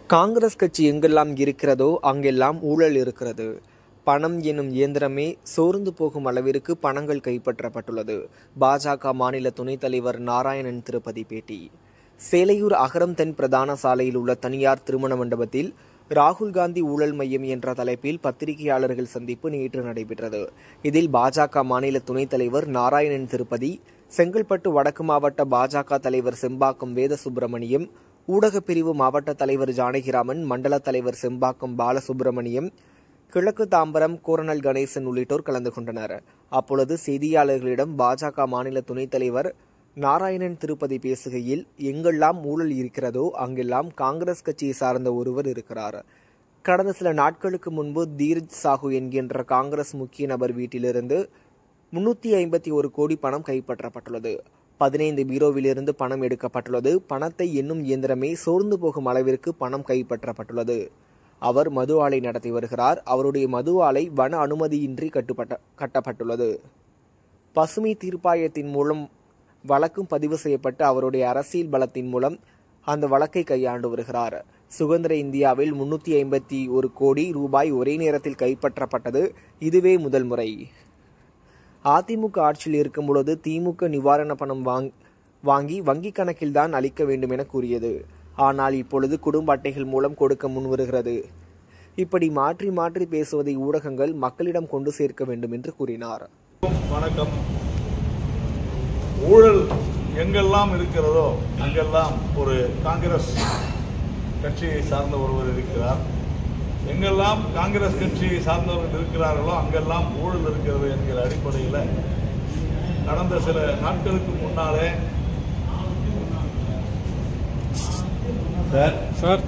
காங்கிரஸ் கட்சி எங்கெல்லாம் இருக்கிறதோ அங்கெல்லாம் ஊழல் இருக்கிறது பணம் எனும் இயந்திரமே சோர்ந்து போகும் அளவிற்கு பணங்கள் கைப்பற்றப்பட்டுள்ளது பாஜக மாநில துணைத் தலைவர் நாராயணன் திருப்பதி பேட்டி சேலையூர் அகரம் தென் பிரதான சாலையில் உள்ள தனியார் திருமண மண்டபத்தில் ராகுல் காந்தி ஊழல் மையம் என்ற தலைப்பில் பத்திரிகையாளர்கள் சந்திப்பு நேற்று நடைபெற்றது இதில் பாஜக மாநில துணைத் தலைவர் நாராயணன் திருப்பதி செங்கல்பட்டு வடக்கு மாவட்ட பாஜக தலைவர் செம்பாக்கம் வேத சுப்பிரமணியம் ஊடகப் பிரிவு மாவட்ட தலைவர் ஜானகிராமன் மண்டல தலைவர் செம்பாக்கம் பாலசுப்பிரமணியம் கிழக்கு தாம்பரம் கோரணல் கணேசன் உள்ளிட்டோர் கலந்து கொண்டனர் அப்பொழுது செய்தியாளர்களிடம் பாஜக மாநில துணைத் தலைவர் நாராயணன் திருப்பதி பேசுகையில் எங்கெல்லாம் ஊழல் இருக்கிறதோ அங்கெல்லாம் காங்கிரஸ் கட்சியை சார்ந்த ஒருவர் இருக்கிறார் கடந்த சில நாட்களுக்கு முன்பு தீரஜ் சாஹூ என்கின்ற காங்கிரஸ் முக்கிய நபர் வீட்டிலிருந்து முன்னூத்தி ஐம்பத்தி ஒரு கோடி பணம் கைப்பற்றப்பட்டுள்ளது பதினைந்து பீரோவிலிருந்து பணம் எடுக்கப்பட்டுள்ளது பணத்தை எண்ணும் இயந்திரமே சோர்ந்து போகும் அளவிற்கு பணம் கைப்பற்றப்பட்டுள்ளது அவர் மது ஆலை நடத்தி வருகிறார் அவருடைய மது ஆலை வன அனுமதியின்றி கட்டுப்பட்ட கட்டப்பட்டுள்ளது பசுமை தீர்ப்பாயத்தின் மூலம் வழக்கும் பதிவு செய்யப்பட்டு அவருடைய அரசியல் பலத்தின் மூலம் அந்த வழக்கை கையாண்டு வருகிறார் சுதந்திர இந்தியாவில் முன்னூத்தி ஐம்பத்தி ஒரு கோடி ரூபாய் ஒரே நேரத்தில் கைப்பற்றப்பட்டது இதுவே முதல் முறை அதிமுக ஆட்சியில் இருக்கும் பொழுது திமுக நிவாரண பணம் வாங் வாங்கி வங்கி கணக்கில் தான் அளிக்க வேண்டும் என கூறியது ஆனால் இப்பொழுது குடும்ப அட்டைகள் மூலம் கொடுக்க முன்வருகிறது இப்படி மாற்றி மாற்றி பேசுவதை ஊடகங்கள் மக்களிடம் கொண்டு சேர்க்க வேண்டும் என்று கூறினார் வணக்கம் ஊழல் எங்கெல்லாம் இருக்கிறதோ அங்கெல்லாம் ஒரு காங்கிரஸ் கட்சியை சார்ந்த ஒருவர் இருக்கிறார் எங்கெல்லாம் காங்கிரஸ் கட்சியை சார்ந்தவர்கள் இருக்கிறார்களோ அங்கெல்லாம் ஊழல் இருக்கிறது என்கிற அடிப்படையில் கடந்த சில நாட்களுக்கு முன்னாலே சார் சார்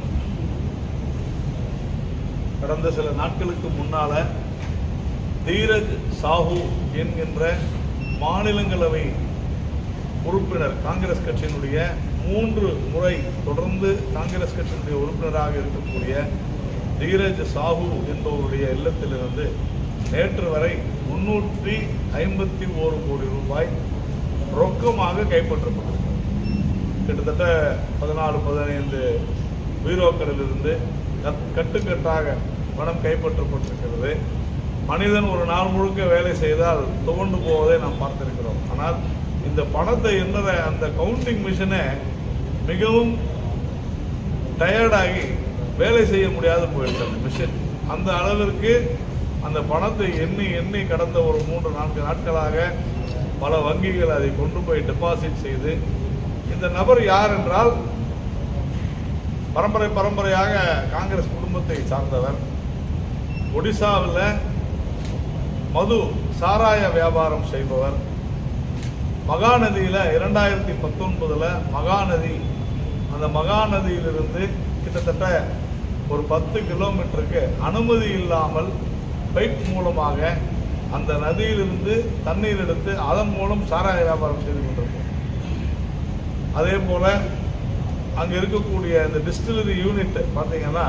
கடந்த சில நாட்களுக்கு முன்னால தீரஜ் சாஹூ என்கின்ற மாநிலங்களவை உறுப்பினர் காங்கிரஸ் கட்சியினுடைய மூன்று முறை தொடர்ந்து காங்கிரஸ் கட்சியினுடைய உறுப்பினராக இருக்கக்கூடிய தீரஜ் சாஹூ என்பவருடைய இல்லத்திலிருந்து நேற்று வரை முன்னூற்றி ஐம்பத்தி ஓரு கோடி ரூபாய் ரொக்கமாக கைப்பற்றப்பட்டது கிட்டத்தட்ட பதினாலு பதினைந்து பீரோக்களிலிருந்து கட்- கட்டுக்கட்டாக பணம் கைப்பற்றப்பட்டிருக்கிறது மனிதன் ஒரு நாள் முழுக்க வேலை செய்தால் துவண்டு போவதை நாம் பார்த்திருக்கிறோம் ஆனால் இந்த பணத்தை எண்ணுற அந்த கவுண்டிங் மிஷினை மிகவும் டயர்டாகி வேலை செய்ய முடியாது போயிடுச்சு அந்த மிஷின் அந்த அளவிற்கு அந்த பணத்தை எண்ணி எண்ணி கடந்த ஒரு மூன்று நான்கு நாட்களாக பல வங்கிகள் அதை கொண்டு போய் டெபாசிட் செய்து இந்த நபர் யார் என்றால் பரம்பரை பரம்பரையாக காங்கிரஸ் குடும்பத்தை சார்ந்தவர் ஒடிசாவில் மது சாராய வியாபாரம் செய்பவர் மகாநதியில் இரண்டாயிரத்தி பத்தொன்பதுல மகாநதி அந்த மகாநதியிலிருந்து கிட்டத்தட்ட ஒரு பத்து கிலோமீட்டருக்கு அனுமதி இல்லாமல் பைப் மூலமாக அந்த நதியிலிருந்து தண்ணீர் எடுத்து அதன் மூலம் சாராய வியாபாரம் செய்து கொண்டிருக்கும் அதே போல அங்க இருக்கக்கூடிய இந்த டிஸ்டிலரி யூனிட் பார்த்தீங்கன்னா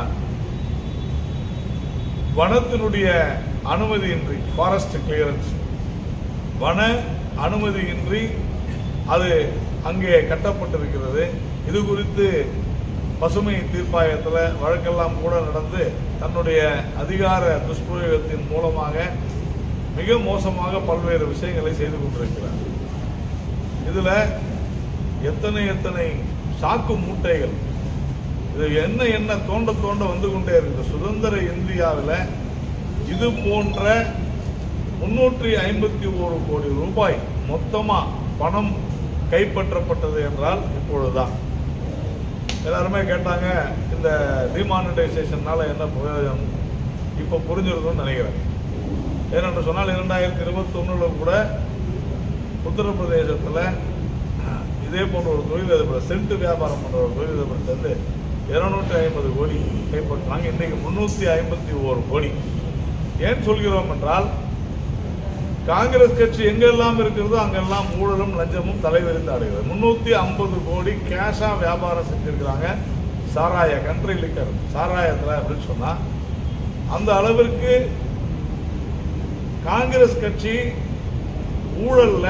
வனத்தினுடைய அனுமதியின்றி ஃபாரஸ்ட் கிளியரன்ஸ் வன அனுமதியின்றி அது அங்கே கட்டப்பட்டிருக்கிறது இது குறித்து பசுமை தீர்ப்பாயத்தில் வழக்கெல்லாம் கூட நடந்து தன்னுடைய அதிகார துஷ்பிரயோகத்தின் மூலமாக மிக மோசமாக பல்வேறு விஷயங்களை செய்து கொண்டிருக்கிறார் இதுல எத்தனை எத்தனை சாக்கு மூட்டைகள் இது என்ன என்ன தோண்ட தோண்ட வந்து கொண்டே இருக்குது சுதந்திர இந்தியாவில் இது போன்ற முன்னூற்றி ஐம்பத்தி ஒரு கோடி ரூபாய் மொத்தமா பணம் கைப்பற்றப்பட்டது என்றால் இப்பொழுதுதான் எல்லாருமே கேட்டாங்க இந்த டிமானிட்டைசேஷன்னால என்ன பிரயோஜனம் இப்போ புரிஞ்சிருக்கும்னு நினைக்கிறேன் ஏனென்று சொன்னால் இரண்டாயிரத்தி இருபத்தி கூட உத்தரப்பிரதேசத்தில் இதே போன்ற ஒரு தொழிலதிபர் சென்ட் வியாபாரம் பண்ற ஒரு தொழிலதிபர்கிட்ட இருநூற்றி ஐம்பது கோடி கைப்பற்றினாங்க இன்னைக்கு முன்னூற்றி ஐம்பத்தி ஓரு கோடி ஏன் சொல்கிறோம் என்றால் காங்கிரஸ் கட்சி எங்கெல்லாம் இருக்கிறதோ அங்கெல்லாம் ஊழலும் லஞ்சமும் தலைவரிந்து ஆடுகிறது முன்னூத்தி ஐம்பது கோடி கேஷா வியாபாரம் செஞ்சிருக்கிறாங்க சாராய கண்ட்ரி லிக்கர் சாராயத்தில் அப்படின்னு சொன்னா அந்த அளவிற்கு காங்கிரஸ் கட்சி ஊழல்ல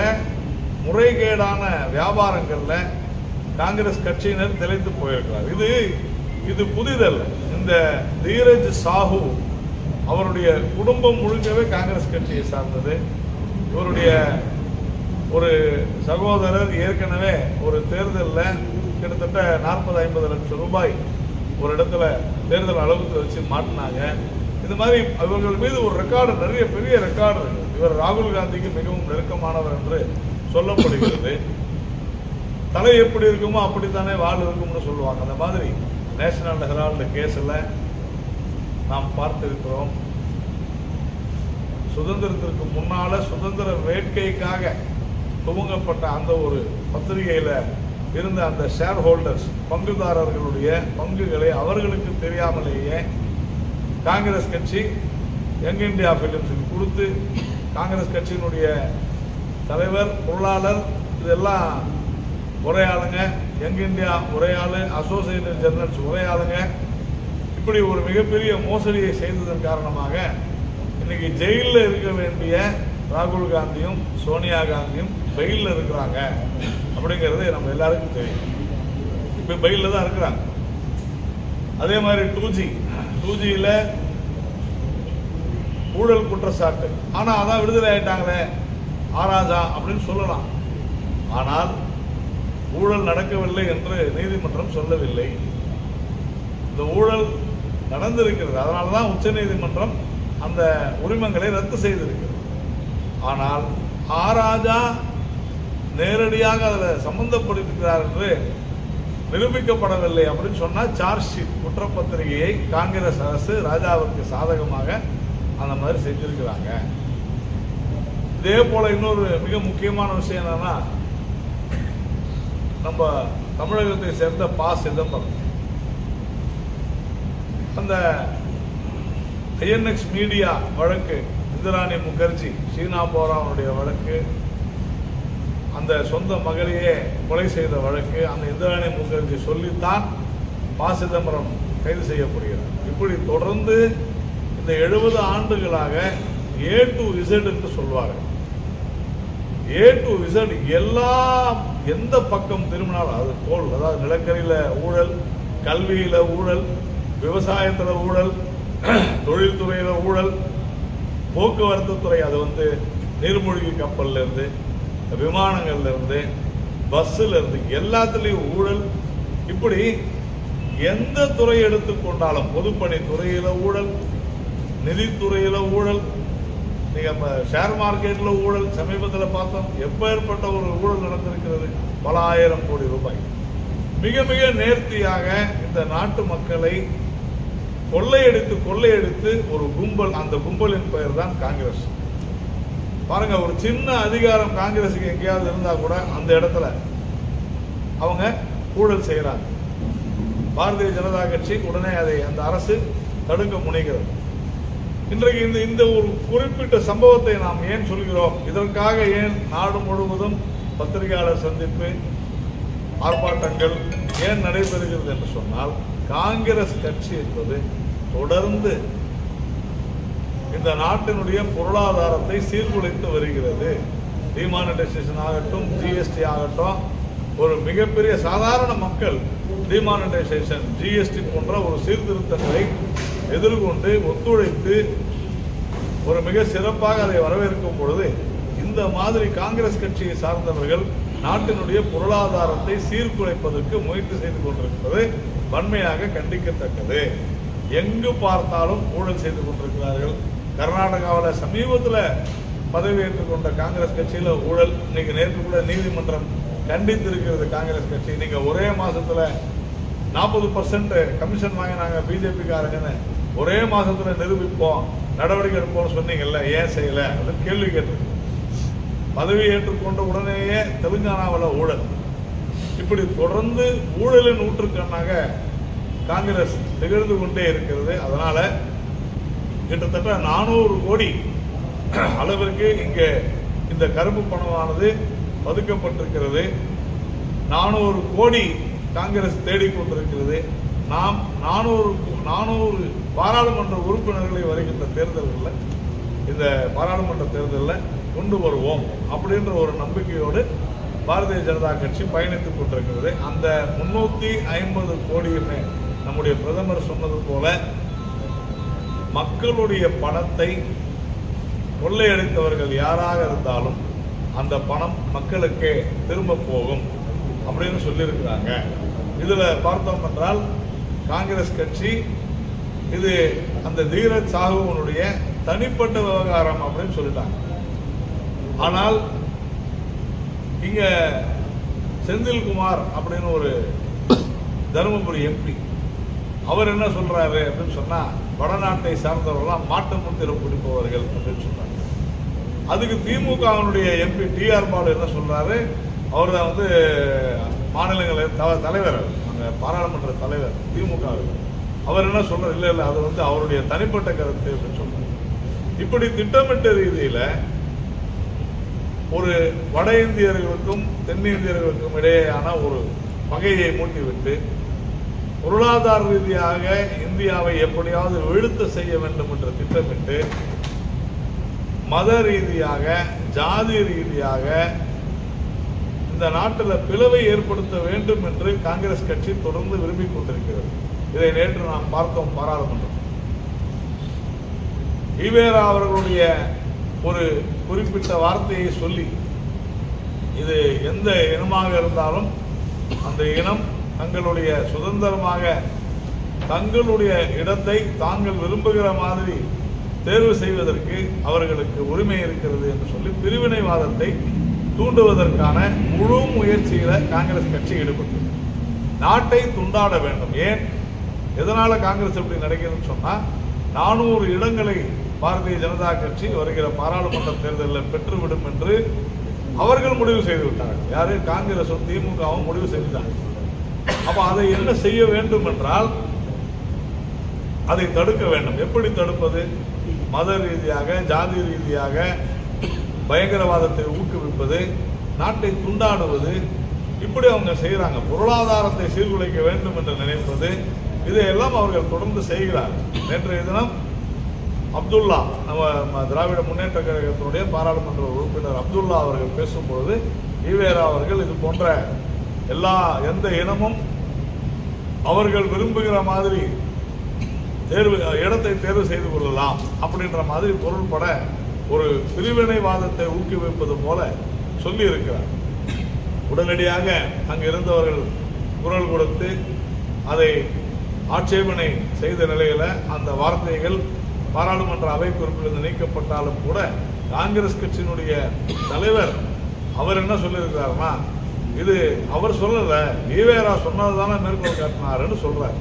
முறைகேடான வியாபாரங்கள்ல காங்கிரஸ் கட்சியினர் திளைத்து போயிருக்கிறார் இது இது புதிதல்ல இந்த தீரஜ் சாஹூ அவருடைய குடும்பம் முழுக்கவே காங்கிரஸ் கட்சியை சார்ந்தது இவருடைய ஒரு சகோதரர் ஏற்கனவே ஒரு தேர்தலில் கிட்டத்தட்ட நாற்பது ஐம்பது லட்சம் ரூபாய் ஒரு இடத்துல தேர்தல் அளவுக்கு வச்சு மாட்டினாங்க இந்த மாதிரி இவர்கள் மீது ஒரு ரெக்கார்டு நிறைய பெரிய ரெக்கார்டு இருக்கு இவர் ராகுல் காந்திக்கு மிகவும் நெருக்கமானவர் என்று சொல்லப்படுகிறது தலை எப்படி இருக்குமோ அப்படித்தானே வால் இருக்கும்னு சொல்லுவாங்க அந்த மாதிரி நேஷனல் ஹெரால்டு கேஸில் நாம் பார்த்திருக்கிறோம் சுதந்திரத்திற்கு முன்னால சுதந்திர வேட்கைக்காக துவங்கப்பட்ட அந்த ஒரு பத்திரிகையில இருந்த அந்த ஷேர் ஹோல்டர்ஸ் பங்குதாரர்களுடைய பங்குகளை அவர்களுக்கு தெரியாமலேயே காங்கிரஸ் கட்சி யங் இந்தியா பிலிம்ஸுக்கு கொடுத்து காங்கிரஸ் கட்சியினுடைய தலைவர் பொருளாளர் இதெல்லாம் ஒரே ஆளுங்க யங் இந்தியா ஒரே ஆளு அசோசியேட்டட் ஜெர்னல்ஸ் ஒரே ஆளுங்க இப்படி ஒரு மிகப்பெரிய மோசடியை செய்ததன் காரணமாக இன்னைக்கு ஜெயிலில் இருக்க வேண்டிய ராகுல் காந்தியும் சோனியா காந்தியும் பெயிலில் இருக்கிறாங்க அப்படிங்கிறது நம்ம எல்லாருக்கும் தெரியும் இப்போ பெயிலில் தான் இருக்கிறாங்க அதே மாதிரி டூ ஜி டூ ஜியில் ஊழல் குற்றச்சாட்டு ஆனால் அதான் விடுதலை ஆயிட்டாங்களே ஆராஜா அப்படின்னு சொல்லலாம் ஆனால் ஊழல் நடக்கவில்லை என்று நீதிமன்றம் சொல்லவில்லை இந்த ஊழல் நடந்திருக்கிறது அதனால தான் உச்சநீதிமன்றம் அந்த உரிமங்களை ரத்து செய்திருக்கிறது ஆனால் ஆராஜா நேரடியாக அதில் சம்பந்தப்படுத்திருக்கிறார் என்று நிரூபிக்கப்படவில்லை அப்படின்னு சொன்னா சார்ஜ் ஷீட் குற்றப்பத்திரிகையை காங்கிரஸ் அரசு ராஜாவிற்கு சாதகமாக அந்த மாதிரி செஞ்சிருக்கிறாங்க இதே போல இன்னொரு மிக முக்கியமான விஷயம் என்னன்னா நம்ம தமிழகத்தை சேர்ந்த ப சிதம்பரம் அந்த ஐஎன்எக்ஸ் மீடியா வழக்கு இந்திராணி முகர்ஜி சீனா போராவுடைய வழக்கு அந்த சொந்த மகளையே கொலை செய்த வழக்கு அந்த இந்திராணி முகர்ஜி சொல்லித்தான் ப சிதம்பரம் கைது செய்யப்படுகிறார் இப்படி தொடர்ந்து இந்த எழுபது ஆண்டுகளாக ஏ டு இசட் என்று சொல்வார்கள் ஏ டு இசட் எல்லா எந்த பக்கம் திரும்பினாலும் அது போல் அதாவது நிலக்கரியில ஊழல் கல்வியில ஊழல் விவசாயத்துல ஊழல் தொழில்துறையில ஊழல் போக்குவரத்து துறை அது வந்து நீர்மூழ்கி கப்பல்ல இருந்து விமானங்கள்ல இருந்து பஸ்ஸில் இருந்து எல்லாத்துலேயும் ஊழல் இப்படி எந்த துறை எடுத்துக்கொண்டாலும் பொதுப்பணி துறையில ஊழல் நிதித்துறையில ஊழல் நீங்க நம்ம ஷேர் மார்க்கெட்ல ஊழல் சமீபத்தில் பார்த்தோம் எப்பேற்பட்ட ஒரு ஊழல் நடந்திருக்கிறது பல ஆயிரம் கோடி ரூபாய் மிக மிக நேர்த்தியாக இந்த நாட்டு மக்களை கொள்ளையடித்து கொள்ளையடித்து ஒரு கும்பல் அந்த கும்பலின் பெயர் தான் காங்கிரஸ் பாருங்க ஒரு சின்ன அதிகாரம் காங்கிரஸுக்கு எங்கேயாவது இருந்தா கூட அந்த இடத்துல அவங்க ஊழல் செய்யறாங்க பாரதிய ஜனதா கட்சி உடனே அதை அந்த அரசு தடுக்க முனைகிறது இன்றைக்கு இந்த இந்த ஒரு குறிப்பிட்ட சம்பவத்தை நாம் ஏன் சொல்கிறோம் இதற்காக ஏன் நாடு முழுவதும் பத்திரிகையாளர் சந்திப்பு ஆர்ப்பாட்டங்கள் ஏன் நடைபெறுகிறது என்று சொன்னால் காங்கிரஸ் கட்சி என்பது தொடர்ந்து இந்த நாட்டினுடைய பொருளாதாரத்தை சீர்குலைத்து வருகிறது டிமானிட்டைசேஷன் ஆகட்டும் ஜிஎஸ்டி ஆகட்டும் ஒரு மிகப்பெரிய சாதாரண மக்கள் டிமானிட்டைசேஷன் ஜிஎஸ்டி போன்ற ஒரு சீர்திருத்தங்களை எதிர்கொண்டு ஒத்துழைத்து ஒரு மிக சிறப்பாக அதை வரவேற்கும் பொழுது இந்த மாதிரி காங்கிரஸ் கட்சியை சார்ந்தவர்கள் நாட்டினுடைய பொருளாதாரத்தை சீர்குலைப்பதற்கு முயற்சி செய்து கொண்டிருப்பது வன்மையாக கண்டிக்கத்தக்கது எங்கு பார்த்தாலும் ஊழல் செய்து கொண்டிருக்கிறார்கள் கர்நாடகாவில் சமீபத்தில் பதவியேற்றுக் கொண்ட காங்கிரஸ் கட்சியில் ஊழல் இன்னைக்கு நேற்று கூட நீதிமன்றம் கண்டித்திருக்கிறது காங்கிரஸ் கட்சி நீங்க ஒரே மாசத்துல நாற்பது பர்சன்ட் கமிஷன் வாங்கினாங்க பிஜேபிக்காரங்கன்னு ஒரே மாசத்துல நிரூபிப்போம் நடவடிக்கை எடுப்போம்னு சொன்னீங்கல்ல ஏன் செய்யல அப்படின்னு கேள்வி கேட்டிருக்கு பதவி ஏற்றுக்கொண்ட உடனேயே தெலுங்கானாவில் ஊழல் இப்படி தொடர்ந்து ஊழலின் ஊற்றுக்கண்ணாக காங்கிரஸ் திகழ்ந்து கொண்டே இருக்கிறது அதனால கிட்டத்தட்ட நானூறு கோடி அளவிற்கு இங்கே இந்த கருப்பு பணமானது பதுக்கப்பட்டிருக்கிறது நானூறு கோடி காங்கிரஸ் தேடிக்கொண்டிருக்கிறது நாம் நானூறு நானூறு பாராளுமன்ற உறுப்பினர்களை வருகின்ற தேர்தல்களில் இந்த பாராளுமன்ற தேர்தலில் கொண்டு வருவோம் அப்படின்ற ஒரு நம்பிக்கையோடு பாரதிய ஜனதா கட்சி பயணித்துக் கொண்டிருக்கிறது அந்த முன்னூத்தி ஐம்பது கோடியுமே நம்முடைய பிரதமர் சொன்னது போல மக்களுடைய பணத்தை கொள்ளையடித்தவர்கள் யாராக இருந்தாலும் அந்த பணம் மக்களுக்கே திரும்ப போகும் அப்படின்னு சொல்லியிருக்கிறாங்க இதுல பார்த்தோம் என்றால் காங்கிரஸ் கட்சி இது அந்த தீரஜ் சாகுவனுடைய தனிப்பட்ட விவகாரம் அப்படின்னு சொல்லிட்டாங்க ஆனால் இங்க செந்தில்குமார் அப்படின்னு ஒரு தருமபுரி எம்பி அவர் என்ன சொல்றாரு அப்படின்னு சொன்னா வடநாட்டை சார்ந்தவர்கள்லாம் மாட்டு முத்திரம் பிடிப்பவர்கள் அப்படின்னு சொல்றாங்க அதுக்கு திமுகவினுடைய எம்பி டி ஆர் பாலு என்ன சொல்றாரு அவர் தான் வந்து மாநிலங்களவை த- தலைவர் அவர். அங்க பாராளுமன்ற தலைவர் திமுக அவர் என்ன சொல்றாரு இல்ல இல்ல அது வந்து அவருடைய தனிப்பட்ட கருத்து அப்படின்னு சொல்றாரு இப்படி திட்டமிட்ட ரீதியில ஒரு வட இந்தியர்களுக்கும் தென்னிந்தியர்களுக்கும் இடையேயான ஒரு பகையை மூட்டிவிட்டு பொருளாதார ரீதியாக இந்தியாவை எப்படியாவது வீழ்த்த செய்ய வேண்டும் என்று திட்டமிட்டு மத ரீதியாக ஜாதி ரீதியாக இந்த நாட்டில் பிளவை ஏற்படுத்த வேண்டும் என்று காங்கிரஸ் கட்சி தொடர்ந்து விரும்பிக் கொண்டிருக்கிறது இதை நேற்று நாம் பார்த்தோம் பாராளுமன்றம் ஈவேரா அவர்களுடைய ஒரு குறிப்பிட்ட வார்த்தையை சொல்லி இது எந்த இனமாக இருந்தாலும் அந்த இனம் தங்களுடைய சுதந்திரமாக தங்களுடைய இடத்தை தாங்கள் விரும்புகிற மாதிரி தேர்வு செய்வதற்கு அவர்களுக்கு உரிமை இருக்கிறது என்று சொல்லி பிரிவினைவாதத்தை தூண்டுவதற்கான முழு முயற்சியில காங்கிரஸ் கட்சி ஈடுபட்டது நாட்டை துண்டாட வேண்டும் ஏன் எதனால காங்கிரஸ் இப்படி நடக்குதுன்னு சொன்னா நானூறு இடங்களை பாரதிய ஜனதா கட்சி வருகிற பாராளுமன்ற தேர்தலில் பெற்றுவிடும் என்று அவர்கள் முடிவு செய்து விட்டார்கள் யாரு காங்கிரசும் திமுகவும் முடிவு செய்துட்டாங்க அப்ப அதை என்ன செய்ய வேண்டும் என்றால் அதை தடுக்க வேண்டும் எப்படி தடுப்பது மத ரீதியாக ஜாதி ரீதியாக பயங்கரவாதத்தை ஊக்குவிப்பது நாட்டை துண்டாடுவது இப்படி அவங்க செய்யறாங்க பொருளாதாரத்தை சீர்குலைக்க வேண்டும் என்று நினைப்பது இதையெல்லாம் அவர்கள் தொடர்ந்து செய்கிறார்கள் நேற்றைய தினம் அப்துல்லா நம்ம ம- திராவிட முன்னேற்ற கழகத்தினுடைய பாராளுமன்ற உறுப்பினர் அப்துல்லா அவர்கள் பேசும்பொழுது ஈவேரா அவர்கள் இது போன்ற எல்லா எந்த இனமும் அவர்கள் விரும்புகிற மாதிரி தேர்வு இடத்தை தேர்வு செய்து கொள்ளலாம் அப்படின்ற மாதிரி பொருள்பட ஒரு பிரிவினைவாதத்தை ஊக்குவிப்பது போல சொல்லி இருக்கிறார் உடனடியாக அங்கு இருந்தவர்கள் குரல் கொடுத்து அதை ஆட்சேபனை செய்த நிலையில அந்த வார்த்தைகள் பாராளுமன்ற அவை குறிப்பிலிருந்து நீக்கப்பட்டாலும் கூட காங்கிரஸ் கட்சியினுடைய தலைவர் அவர் என்ன சொல்லியிருக்கிறாருன்னா இது அவர் சொல்லல ஈவேரா சொன்னதுதானே மேற்கோள் காட்டினாருன்னு சொல்றாரு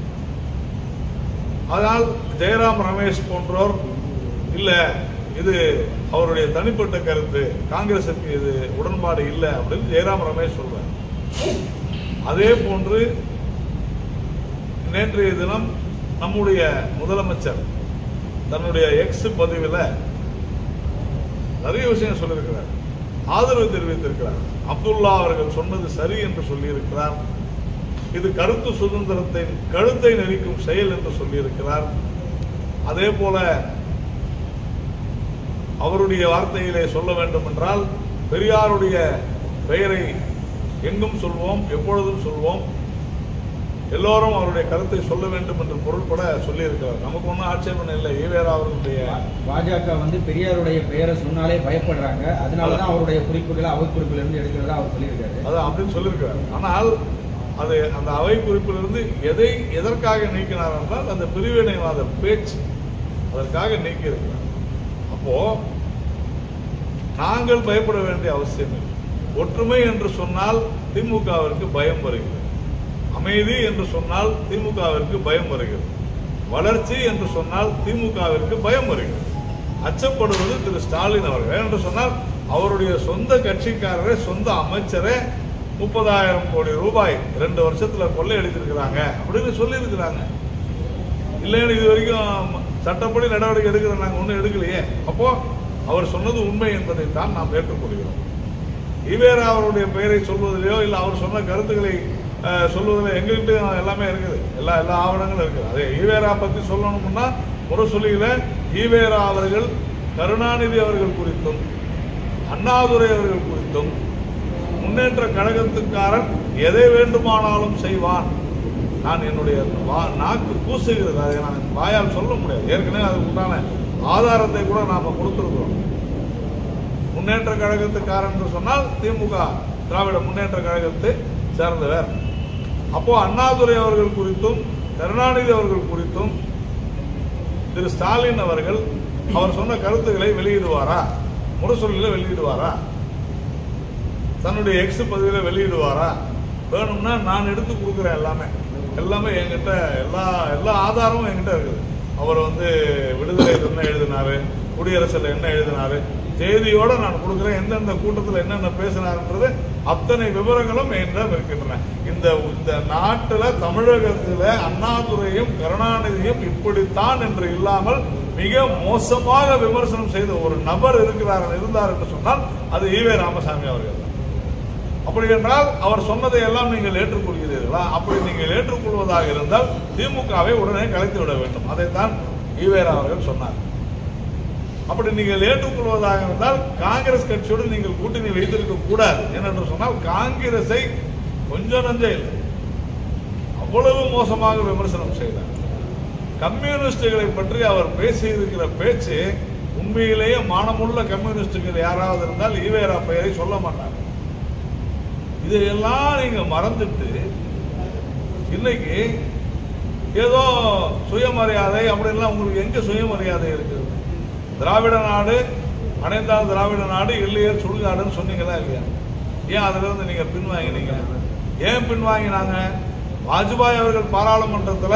அதனால் ஜெயராம் ரமேஷ் போன்றோர் இல்ல இது அவருடைய தனிப்பட்ட கருத்து காங்கிரசுக்கு இது உடன்பாடு இல்லை அப்படின்னு ஜெயராம் ரமேஷ் சொல்றார் அதே போன்று நேற்றைய தினம் நம்முடைய முதலமைச்சர் தன்னுடைய எக்ஸ் பதிவில் நிறைய விஷயம் சொல்லியிருக்கிறார் ஆதரவு தெரிவித்திருக்கிறார் அப்துல்லா அவர்கள் சொன்னது சரி என்று சொல்லியிருக்கிறார் இது கருத்து சுதந்திரத்தின் கழுத்தை நெரிக்கும் செயல் என்று சொல்லியிருக்கிறார் அதே போல அவருடைய வார்த்தையிலே சொல்ல வேண்டும் என்றால் பெரியாருடைய பெயரை எங்கும் சொல்வோம் எப்பொழுதும் சொல்வோம் எல்லோரும் அவருடைய கருத்தை சொல்ல வேண்டும் என்று பொருள்பட சொல்லியிருக்கிறார் நமக்கு ஒன்றும் ஆட்சேபனை இல்லை ஈவேரா அவர்களுடைய பாஜக வந்து பெரியாருடைய பெயரை சொன்னாலே பயப்படுறாங்க அதனால தான் அவருடைய குறிப்புகளை அவை குறிப்புல இருந்து எடுக்கிறதா அவர் சொல்லியிருக்காரு அதான் அப்படின்னு சொல்லியிருக்கிறார் ஆனால் அது அந்த அவை குறிப்பிலிருந்து எதை எதற்காக நீக்கினார் என்றால் அந்த பிரிவினைவாத பேச்சு அதற்காக நீக்கி இருக்கிறார் அப்போ நாங்கள் பயப்பட வேண்டிய அவசியம் இல்லை ஒற்றுமை என்று சொன்னால் திமுகவிற்கு பயம் வருகிறது அமைதி என்று சொன்னால் திமுகவிற்கு பயம் வருகிறது வளர்ச்சி என்று சொன்னால் திமுகவிற்கு பயம் வருகிறது அச்சப்படுவது திரு ஸ்டாலின் அவர்கள் என்று சொன்னால் அவருடைய சொந்த கட்சிக்காரரே சொந்த அமைச்சரே முப்பதாயிரம் கோடி ரூபாய் ரெண்டு வருஷத்துல கொள்ளையடித்திருக்கிறாங்க அப்படின்னு சொல்லியிருக்கிறாங்க இல்லைன்னு இது வரைக்கும் சட்டப்படி நடவடிக்கை எடுக்கிற நாங்கள் ஒன்றும் எடுக்கலையே அப்போ அவர் சொன்னது உண்மை என்பதைத்தான் நாம் ஏற்றுக்கொள்கிறோம் ஈவேரா அவருடைய பெயரை சொல்வதிலேயோ இல்லை அவர் சொன்ன கருத்துக்களை அஹ், சொல்வதில் எங்ககிட்ட எல்லாமே இருக்குது எல்லா எல்லா ஆவணங்களும் இருக்குது அதே ஈவேரா பற்றி சொல்லணும்னா முரசொலியில ஈவேரா அவர்கள் கருணாநிதி அவர்கள் குறித்தும் அண்ணாதுரை அவர்கள் குறித்தும் முன்னேற்ற கழகத்துக்காரன் எதை வேண்டுமானாலும் செய்வான் நான் என்னுடைய வா- நாக்கு கூசுகிறது அதை நான் வாயால் சொல்ல முடியாது ஏற்கனவே அதுக்கு உண்டான ஆதாரத்தை கூட நாம் கொடுத்துருக்கிறோம் முன்னேற்ற கழகத்துக்காரன் என்று சொன்னால் திமுக திராவிட முன்னேற்ற கழகத்தை சேர்ந்தவர் அப்போ அண்ணாதுரை அவர்கள் குறித்தும் கருணாநிதி அவர்கள் குறித்தும் திரு ஸ்டாலின் அவர்கள் அவர் சொன்ன கருத்துக்களை வெளியிடுவாரா முரசொலியில் வெளியிடுவாரா தன்னுடைய எக்ஸ் பதிவில் வெளியிடுவாரா வேணும்னா நான் எடுத்து கொடுக்குறேன் எல்லாமே எல்லாமே என்கிட்ட எல்லா எல்லா ஆதாரமும் என்கிட்ட இருக்குது அவர் வந்து விடுதலை என்ன எழுதினாரு குடியரசில் என்ன எழுதினாரு தேதியோட நான் கொடுக்குறேன் எந்தெந்த கூட்டத்தில் என்னென்ன பேசினாருன்றது அத்தனை விவரங்களும் என்னிடம் இருக்கின்றன இந்த இந்த நாட்டில் தமிழகத்தில் அண்ணாதுரையும் கருணாநிதியும் இப்படித்தான் என்று இல்லாமல் மிக மோசமாக விமர்சனம் செய்த ஒரு நபர் இருக்கிறார் இருந்தார் என்று சொன்னால் அது ஈவே ராமசாமி அவர்கள் தான் அப்படி என்றால் அவர் சொன்னதை எல்லாம் நீங்கள் ஏற்றுக்கொள்கிறீர்களா அப்படி நீங்கள் ஏற்றுக்கொள்வதாக இருந்தால் திமுகவை உடனே கலைத்து விட வேண்டும் அதைத்தான் ஈவேரா அவர்கள் சொன்னார் அப்படி நீங்கள் ஏற்றுக்கொள்வதாக இருந்தால் காங்கிரஸ் கட்சியோடு நீங்கள் கூட்டணி வைத்திருக்க கூடாது ஏனென்று சொன்னால் காங்கிரஸை கொஞ்சம் நஞ்சே இல்லை அவ்வளவு மோசமாக விமர்சனம் செய்தார் கம்யூனிஸ்டுகளை பற்றி அவர் பேசியிருக்கிற பேச்சு உண்மையிலேயே மானமுள்ள கம்யூனிஸ்டுகள் யாராவது இருந்தால் ஈவேரா பெயரை சொல்ல மாட்டார் இதையெல்லாம் நீங்க மறந்துட்டு இன்னைக்கு ஏதோ சுயமரியாதை அப்படின்லாம் உங்களுக்கு எங்க சுயமரியாதை இருக்குது திராவிட நாடு அனைத்தால் திராவிட நாடு இல்லையர் சுடுகாடுன்னு சொன்னீங்களா இல்லையா ஏன் அதுல இருந்து நீங்க பின்வாங்கினீங்க ஏன் பின்வாங்கினாங்க வாஜ்பாய் அவர்கள் பாராளுமன்றத்தில்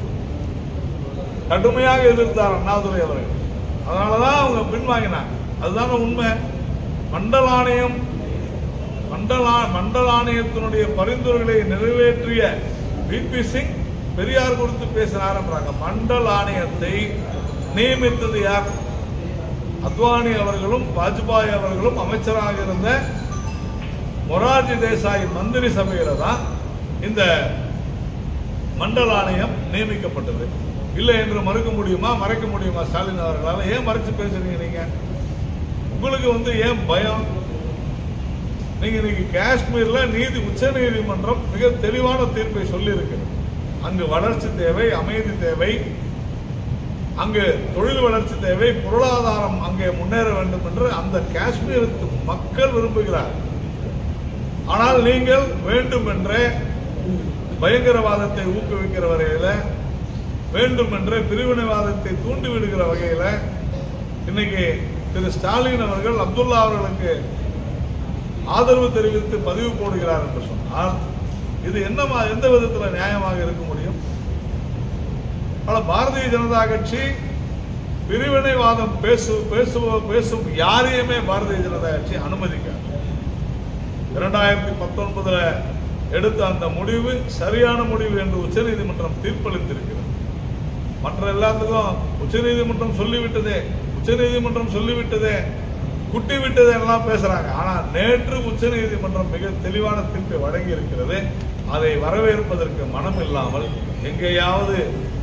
கடுமையாக எதிர்த்தார் அண்ணாதுரை அவர்கள் அதனாலதான் அவங்க பின்வாங்கினாங்க அதுதானே உண்மை மண்டல ஆணையம் மண்டலா மண்டல ஆணையத்தினுடைய பரிந்துரைகளை நிறைவேற்றிய விபி சிங் பெரியார் குறித்து பேசினார்ன்றாங்க மண்டல் ஆணையத்தை நியமித்தது யார் அத்வானி அவர்களும் வாஜ்பாய் அவர்களும் அமைச்சராக இருந்த மொரார்ஜி தேசாய் மந்திரி சபையில தான் இந்த மண்டல ஆணையம் நியமிக்கப்பட்டது இல்லை என்று மறுக்க முடியுமா மறைக்க முடியுமா ஸ்டாலின் அவர்களால் ஏன் மறைச்சு பேசுறீங்க நீங்க உங்களுக்கு வந்து ஏன் பயம் நீங்க இன்னைக்கு காஷ்மீர்ல நீதி உச்ச நீதிமன்றம் மிக தெளிவான தீர்ப்பை சொல்லி அங்கு வளர்ச்சி தேவை அமைதி தேவை அங்கு தொழில் வளர்ச்சி தேவை பொருளாதாரம் அங்கே முன்னேற வேண்டும் என்று அந்த காஷ்மீருக்கு மக்கள் விரும்புகிறார் ஆனால் நீங்கள் வேண்டும் என்றே பயங்கரவாதத்தை ஊக்குவிக்கிற வகையில வேண்டும் என்ற பிரிவினைவாதத்தை தூண்டிவிடுகிற வகையில இன்னைக்கு திரு ஸ்டாலின் அவர்கள் அப்துல்லா அவர்களுக்கு ஆதரவு தெரிவித்து பதிவு போடுகிறார் என்று சொன்னால் இது என்னமா எந்த விதத்தில் நியாயமாக இருக்க முடியும் ஆனா பாரதிய ஜனதா கட்சி பிரிவினைவாதம் பேசு பேசுவ பேசும் யாரையுமே பாரதிய ஜனதா கட்சி அனுமதிக்காது இரண்டாயிரத்தி பத்தொன்பதுல எடுத்த அந்த முடிவு சரியான முடிவு என்று உச்சநீதிமன்றம் தீர்ப்பளித்திருக்கிறது மற்ற எல்லாத்துக்கும் உச்சநீதிமன்றம் சொல்லிவிட்டதே உச்சநீதிமன்றம் சொல்லிவிட்டதே குட்டி விட்டதே எல்லாம் பேசுறாங்க ஆனா நேற்று உச்சநீதிமன்றம் மிக தெளிவான தீர்ப்பை வழங்கி இருக்கிறது அதை வரவேற்பதற்கு மனம் இல்லாமல் எங்கேயாவது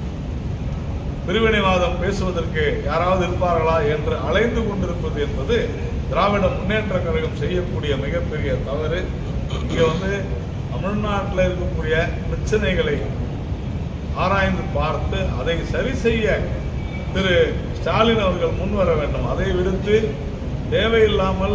பிரிவினைவாதம் பேசுவதற்கு யாராவது இருப்பார்களா என்று அலைந்து கொண்டிருப்பது என்பது திராவிட முன்னேற்ற கழகம் செய்யக்கூடிய மிகப்பெரிய தவறு இங்க வந்து தமிழ்நாட்டில் இருக்கக்கூடிய பிரச்சனைகளை ஆராய்ந்து பார்த்து அதை சரி செய்ய திரு ஸ்டாலின் அவர்கள் முன்வர வேண்டும் அதை விடுத்து தேவையில்லாமல்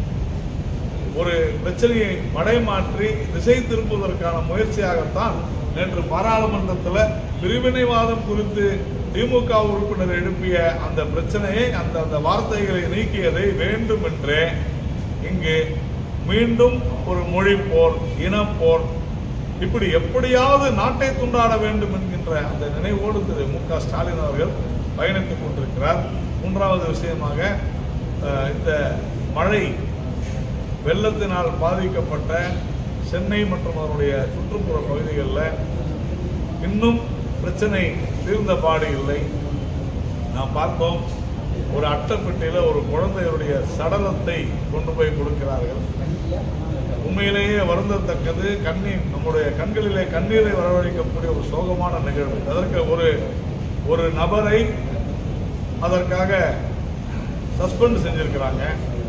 ஒரு பிரச்சனையை மடைமாற்றி திசை திருப்புவதற்கான முயற்சியாகத்தான் நேற்று பாராளுமன்றத்தில் பிரிவினைவாதம் குறித்து திமுக உறுப்பினர் எழுப்பிய அந்த பிரச்சனையை அந்த அந்த வார்த்தைகளை நீக்கியதை வேண்டும் என்றே இங்கு மீண்டும் ஒரு மொழி போர் இனப்போர் இப்படி எப்படியாவது நாட்டை துண்டாட வேண்டும் என்கின்ற அந்த நினைவோடு திரு மு க ஸ்டாலின் அவர்கள் பயணித்துக் கொண்டிருக்கிறார் மூன்றாவது விஷயமாக அஹ், இந்த மழை வெள்ளத்தினால் பாதிக்கப்பட்ட சென்னை மற்றும் அதனுடைய சுற்றுப்புற பகுதிகளில் இன்னும் பிரச்சனை தீர்ந்த பாடு இல்லை நாம் பார்த்தோம் ஒரு அட்டைப்பெட்டியில் ஒரு குழந்தையுடைய சடலத்தை கொண்டு போய் கொடுக்கிறார்கள் உண்மையிலேயே வருந்தத்தக்கது கண்ணீர் நம்முடைய கண்களிலே கண்ணீரை வரவழைக்கக்கூடிய ஒரு சோகமான நிகழ்வு அதற்கு ஒரு ஒரு நபரை அதற்காக சஸ்பெண்ட் செஞ்சிருக்கிறாங்க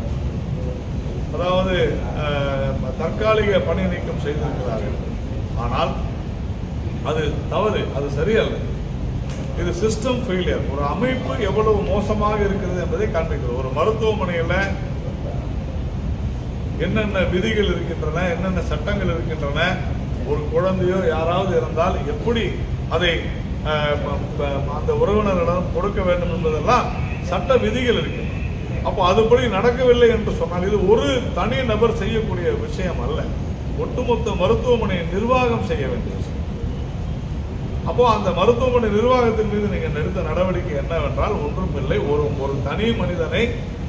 அதாவது அஹ், தற்காலிக பணி நீக்கம் செய்திருக்கிறார்கள் ஆனால் அது தவறு அது சரியல்ல இது சிஸ்டம் ஃபெயிலியர் ஒரு அமைப்பு எவ்வளவு மோசமாக இருக்கிறது என்பதை காண்பிக்கிறது ஒரு மருத்துவமனையில் என்னென்ன விதிகள் இருக்கின்றன என்னென்ன சட்டங்கள் இருக்கின்றன ஒரு குழந்தையோ யாராவது இருந்தால் எப்படி அதை அஹ், ம- ம- அந்த உறவினரிடம் கொடுக்க வேண்டும் என்பதெல்லாம் சட்ட விதிகள் இருக்கின்றன அப்போ அதுபடி நடக்கவில்லை என்று சொன்னால் இது ஒரு தனி நபர் செய்யக்கூடிய விஷயம் அல்ல ஒட்டுமொத்த மருத்துவமனையை நிர்வாகம் செய்ய வேண்டிய விஷயம் அப்போ அந்த மருத்துவமனை நிர்வாகத்தின் மீது நீங்கள் எடுத்த நடவடிக்கை என்னவென்றால் ஒன்றும் இல்லை ஒரு ஒரு தனி மனிதனை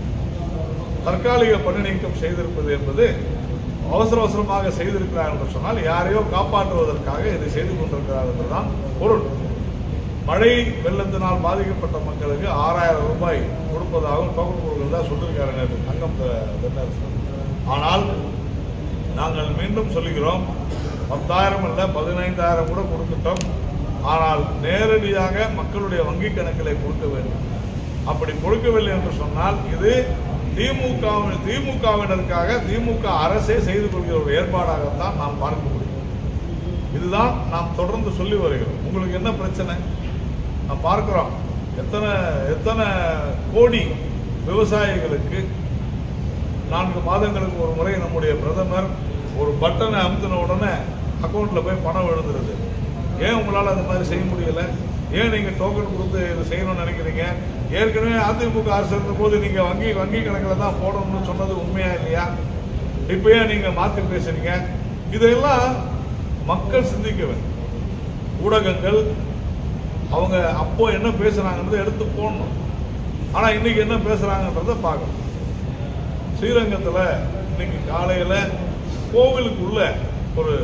தற்காலிக பணி நீக்கம் செய்திருப்பது என்பது அவசர அவசரமாக செய்திருக்கிறார் என்று சொன்னால் யாரையோ காப்பாற்றுவதற்காக இதை செய்து கொண்டிருக்கிறார் என்றுதான் பொருள் மழை வெள்ளத்தினால் பாதிக்கப்பட்ட மக்களுக்கு ஆறாயிரம் ரூபாய் கொடுப்பதாகவும் டோக்கன் கொடுக்கிறதா சொல்லியிருக்காரு நேற்று தங்கம் த- தென்னரசு ஆனால் நாங்கள் மீண்டும் சொல்லுகிறோம் பத்தாயிரம் அல்ல பதினைந்தாயிரம் கூட கொடுக்கட்டும் ஆனால் நேரடியாக மக்களுடைய வங்கி கணக்கிலே கொடுக்க வேண்டும் அப்படி கொடுக்கவில்லை என்று சொன்னால் இது திமுக திமுகவினருக்காக திமுக அரசே செய்து கொள்கிற ஒரு ஏற்பாடாகத்தான் நாம் பார்க்க முடியும் இதுதான் நாம் தொடர்ந்து சொல்லி வருகிறோம் உங்களுக்கு என்ன பிரச்சனை நாம் பார்க்கிறோம் எத்தனை எத்தனை கோடி விவசாயிகளுக்கு நான்கு மாதங்களுக்கு ஒரு முறை நம்முடைய பிரதமர் ஒரு பட்டனை அமுத்தின உடனே அக்கௌண்ட்ல போய் பணம் விழுந்துருது ஏன் உங்களால் அந்த மாதிரி செய்ய முடியல ஏன் நீங்க டோக்கன் கொடுத்து இதை செய்யணும்னு நினைக்கிறீங்க ஏற்கனவே அதிமுக அரசு இருந்த போது நீங்க வங்கி வங்கி கணக்கில் தான் போடணும்னு சொன்னது உண்மையா இல்லையா இப்போ ஏன் நீங்க மாத்தி பேசுறீங்க இதெல்லாம் மக்கள் சிந்திக்க வேண்டும் ஊடகங்கள் அவங்க அப்போ என்ன பேசுறாங்கன்றதை எடுத்து போடணும் ஆனா இன்னைக்கு என்ன பேசுறாங்கன்றதை பார்க்கணும் ஸ்ரீரங்கத்தில் இன்னைக்கு காலையில் கோவிலுக்குள்ள ஒரு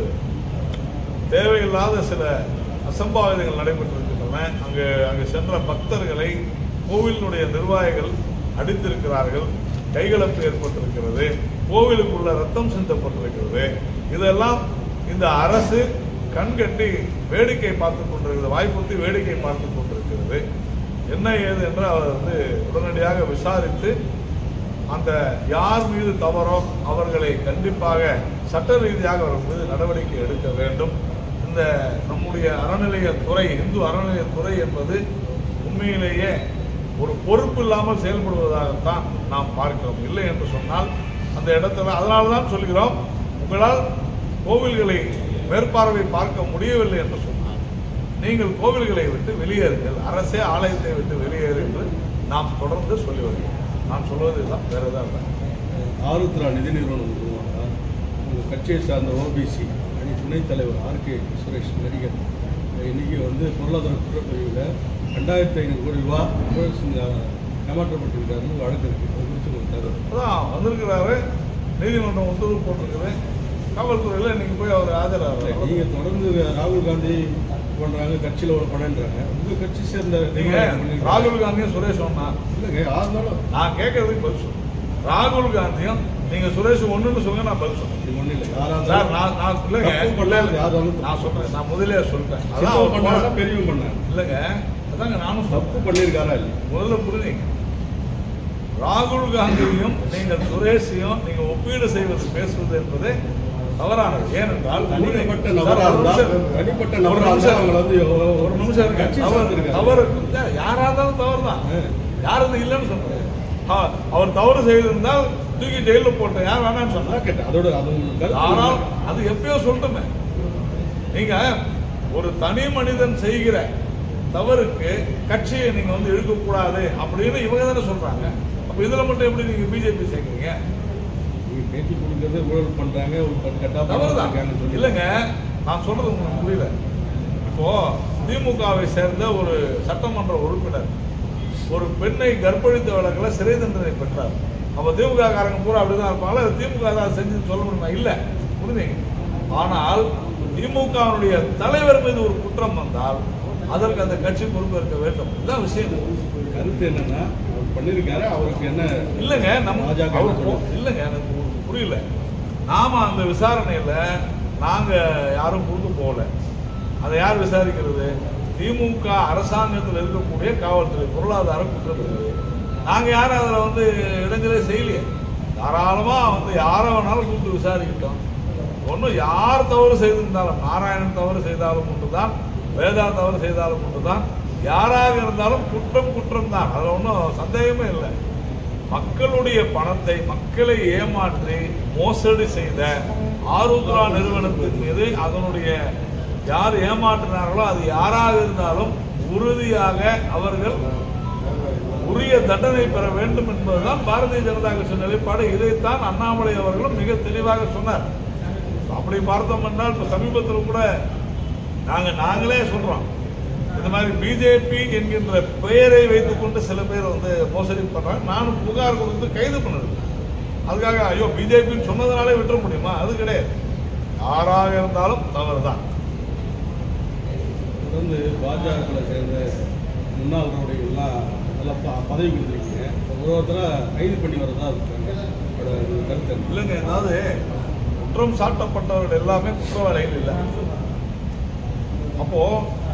தேவையில்லாத சில அசம்பாவிதங்கள் நடைபெற்றிருக்கின்றன அங்கு அங்கு சென்ற பக்தர்களை கோவிலினுடைய நிர்வாகிகள் அடித்திருக்கிறார்கள் கைகலப்பு ஏற்பட்டிருக்கிறது கோவிலுக்குள்ள ரத்தம் சிந்தப்பட்டிருக்கிறது இதெல்லாம் இந்த அரசு கண்கட்டி வேடிக்கை பார்த்து கொண்டிருக்கிறது வாய்ப்புத்தி வேடிக்கை பார்த்து கொண்டிருக்கிறது என்ன ஏது என்று அவர் வந்து உடனடியாக விசாரித்து அந்த யார் மீது தவறோ அவர்களை கண்டிப்பாக சட்ட ரீதியாக அவர்கள் மீது நடவடிக்கை எடுக்க வேண்டும் இந்த நம்முடைய அறநிலையத்துறை இந்து அறநிலையத்துறை என்பது உண்மையிலேயே ஒரு பொறுப்பு இல்லாமல் செயல்படுவதாகத்தான் நாம் பார்க்கிறோம் இல்லை என்று சொன்னால் அந்த இடத்துல அதனால தான் சொல்கிறோம் உங்களால் கோவில்களை மேற்பார்வை பார்க்க முடியவில்லை என்று சொன்னால் நீங்கள் கோவில்களை விட்டு வெளியேறுங்கள் அரசே ஆலயத்தை விட்டு வெளியேறு என்று நாம் தொடர்ந்து சொல்லி வருகிறோம் நான் சொல்வது தான் வேற எதாவது இல்லை ஆருத்ரா நிதி நிறுவனம் உருவாங்க உங்கள் கட்சியை சார்ந்த ஓபிசி அணி துணைத் தலைவர் ஆர்கே சுரேஷ் நடிகர் இன்னைக்கு வந்து பொருளாதார குற்றப்பிரிவில் ரெண்டாயிரத்தி ஐநூறு கோடி ரூபா ஊழல் செஞ்ச ஏமாற்றப்பட்டிருக்காருன்னு வழக்கு இருக்கு அதை குறித்து உங்களுக்கு தகவல் அதான் வந்திருக்கிறாரு நீதிமன்றம் உத்தரவு போட்டிருக்குது காவல்துறையில் இன்னைக்கு போய் அவர் ஆஜராகிறார் நீங்கள் தொடர்ந்து ராகுல் காந்தி பண்ணுறாங்க கட்சியில் ஒரு பணன்றாங்க உங்கள் கட்சி சேர்ந்த நீங்க ராகுல் காந்தியும் சுரேஷ் ஒன்னா இல்லைங்க யார் இருந்தாலும் நான் கேட்கறதுக்கு பதில் சொல்லுங்க ராகுல் காந்தியும் நீங்க சுரேஷ் ஒண்ணுன்னு சொல்லுங்க நான் பதில் சொல்றேன் அப்படி ஒன்றும் இல்லை யாராக சார் இருந்தாலும் நான் நான் இல்லைங்க தப்பு பண்ணாலும் யார் இருந்தாலும் நான் சொல்றேன் நான் முதலே சொல்றேன் அதான் சின்னவன் அவர் பண்ணாரா போன- பெரியவன் பண்ணாங்க இல்லைங்க அதாங்க நானும் சொல்றேன் தப்பு பண்ணியிருக்காரா இல்லை முதல்ல புரிஞ்சுங்க ராகுல் காந்தியும் நீங்கள் சுரேஷையும் நீங்க ஒப்பீடு செய்வது பேசுவது என்பது தவறானது ஏனென்றால் தனிப்பட்ட சார், நபரா ஒரு இருந்தா நிமிஷம். தனிப்பட்ட ஒரு நபரா இருந்தா நிமிஷம். அவங்கள வந்து எவ்வளவு- ஒரு நிமிஷம் இருங்க கட்சி தவறு சார்ந்திருக்காரு. தவறு இல்ல, யாரா இருந்தாலும் தவறு தான் ஆ. யார் அது இல்லைன்னு சொல்றேன் ஆ, அவர் தவறு செய்திருந்தால் தூக்கி ஜெயில போட்டேன் யார் வேணாம்னு சொன்னா அதான் கேட்டேன் அதோட அது உங்களுக்கு கருத்து ஆனால் இல்லை. அது எப்பயோ சொல்லட்டுமே நீங்க ஒரு தனி மனிதன் செய்கிற தவறுக்கு கட்சியை நீங்க வந்து இழுக்கக்கூடாது அப்படின்னு இவங்க தானே சொல்றாங்க அப்ப இதுல மட்டும் எப்படி நீங்க பிஜேபி சேர்க்கறீங்க நீங்க பேட்டி கொடுக்கறது ஊழல் பண்றாங்க ஒரு பத்து கட்டா தவறுதான் இருக்காங்கன்னு சொல்லி இல்லைங்க நான் சொல்றது உங்களுக்கு புரியல இப்போ திமுகவை சேர்ந்த ஒரு சட்டமன்ற உறுப்பினர் ஒரு பெண்ணை கர்ப்பழித்த வழக்கில் சிறை தண்டனை பெற்றார் அப்ப திமுக காரங்க பூரா அப்படிதான் இருப்பாங்களா அது திமுக தான் செஞ்சு சொல்ல முடியுமா இல்ல புரிஞ்சுங்க ஆனால் திமுகவுடைய தலைவர் மீது ஒரு குற்றம் வந்தால் அதற்கு அந்த கட்சி பொறுப்பேற்க வேண்டும் இதுதான் விஷயம் கருத்து என்னன்னா அவர் பண்ணிருக்காரு அவருக்கு என்ன இல்லைங்க நம்ம பாஜக அவர் என்ன போ- சொல்லுது? இல்லைங்க எனக்கு உங்களுக்கு புரியல நாம அந்த விசாரணையில நாங்க யாரும் கொடுத்து போகல அதை யார் விசாரிக்கிறது திமுக அரசாங்கத்தில் இருக்கக்கூடிய காவல்துறை பொருளாதார குற்றப்பிரிவு நாங்க யாரும் அதுல வந்து இடைஞ்சலே செய்யலையே தாராளமா வந்து யாரை வேணாலும் கூப்பிட்டு விசாரிக்கிட்டோம் ஒன்றும் யார் தவறு செய்திருந்தாலும் நாராயணன் தவறு செய்தாலும் ஒன்றுதான் வேதா தவறு செய்தாலும் ஒன்றுதான் யாராக இருந்தாலும் குற்றம் குற்றம் தான் அதில் ஒன்றும் சந்தேகமே இல்லை மக்களுடைய பணத்தை மக்களை ஏமாற்றி மோசடி செய்த ஆருத்ரா நிறுவனத்தின் மீது அதனுடைய யார் ஏமாற்றினார்களோ அது யாராக இருந்தாலும் உறுதியாக அவர்கள் உரிய தண்டனை பெற வேண்டும் என்பதுதான் பாரதிய ஜனதா கட்சி நிலைப்பாடு இதைத்தான் அண்ணாமலை அவர்களும் மிக தெளிவாக சொன்னார் அப்படி பார்த்தோம் என்றால் இப்ப சமீபத்தில் கூட நாங்க நாங்களே சொல்றோம் இந்த மாதிரி பிஜேபி என்கின்ற பெயரை வைத்துக்கொண்டு சில பேர் வந்து மோசடி பண்றாங்க நானும் புகார் கொடுத்து கைது பண்ணது அதுக்காக ஐயோ பிஜேபின்னு சொன்னதுனாலே விட்டுற முடியுமா அது கிடையாது யாராக இருந்தாலும் தவறு தான் தொடர்ந்து பாஜகவில் சேர்ந்த முன்னாள் ரவுடிகள்லாம் நல்லா ப- பதவி கொடுத்துருக்கீங்க ஒரு ஒருத்தராக கைது பண்ணி வரதா இருக்காங்க அதோட கருத்து என்ன? இல்லைங்க அதாவது குற்றம் சாட்டப்பட்டவர்கள் எல்லாமே குற்றவாளிகள் இல்லை அப்போ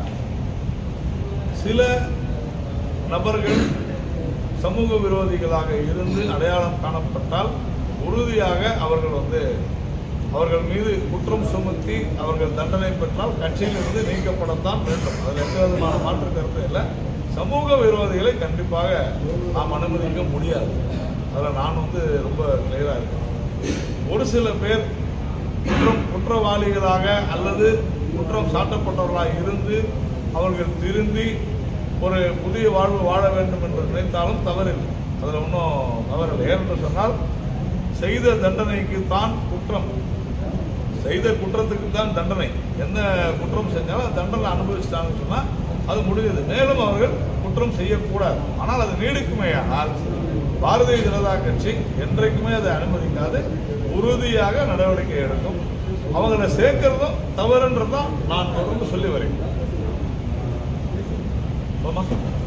சில நபர்கள் சமூக விரோதிகளாக இருந்து அடையாளம் காணப்பட்டால் உறுதியாக அவர்கள் வந்து அவர்கள் மீது குற்றம் சுமத்தி அவர்கள் தண்டனை பெற்றால் கட்சியிலிருந்து நீக்கப்படத்தான் வேண்டும் அதில் எந்த விதமான மாற்று கருத்து இல்லை சமூக விரோதிகளை கண்டிப்பாக நாம் அனுமதிக்க முடியாது அதில் நான் வந்து ரொம்ப கிளியராக இருக்கேன் ஒரு சில பேர் குற்றம் குற்றவாளிகளாக அல்லது குற்றம் சாட்டப்பட்டவர்களாக இருந்து அவர்கள் திருந்தி ஒரு புதிய வாழ்வு வாழ வேண்டும் என்று நினைத்தாலும் தவறில்லை அதில் ஒன்றும் தவறில்லை ஏனென்று சொன்னால் செய்த தண்டனைக்கு தான் குற்றம் செய்த குற்றத்துக்கு தான் தண்டனை என்ன குற்றம் செஞ்சாலும் அந்த தண்டனை அனுபவிச்சிட்டாங்கன்னு சொன்னால் அது முடியுது மேலும் அவர்கள் குற்றம் செய்யக்கூடாது ஆனால் அது நீடிக்குமே ஆனால் பாரதிய ஜனதா கட்சி என்றைக்குமே அதை அனுமதிக்காது உறுதியாக நடவடிக்கை எடுக்கும் அவங்களை சேர்க்கிறதும் தவறுன்றதும் நான் தொடர்ந்து சொல்லி வரேன் ஆமா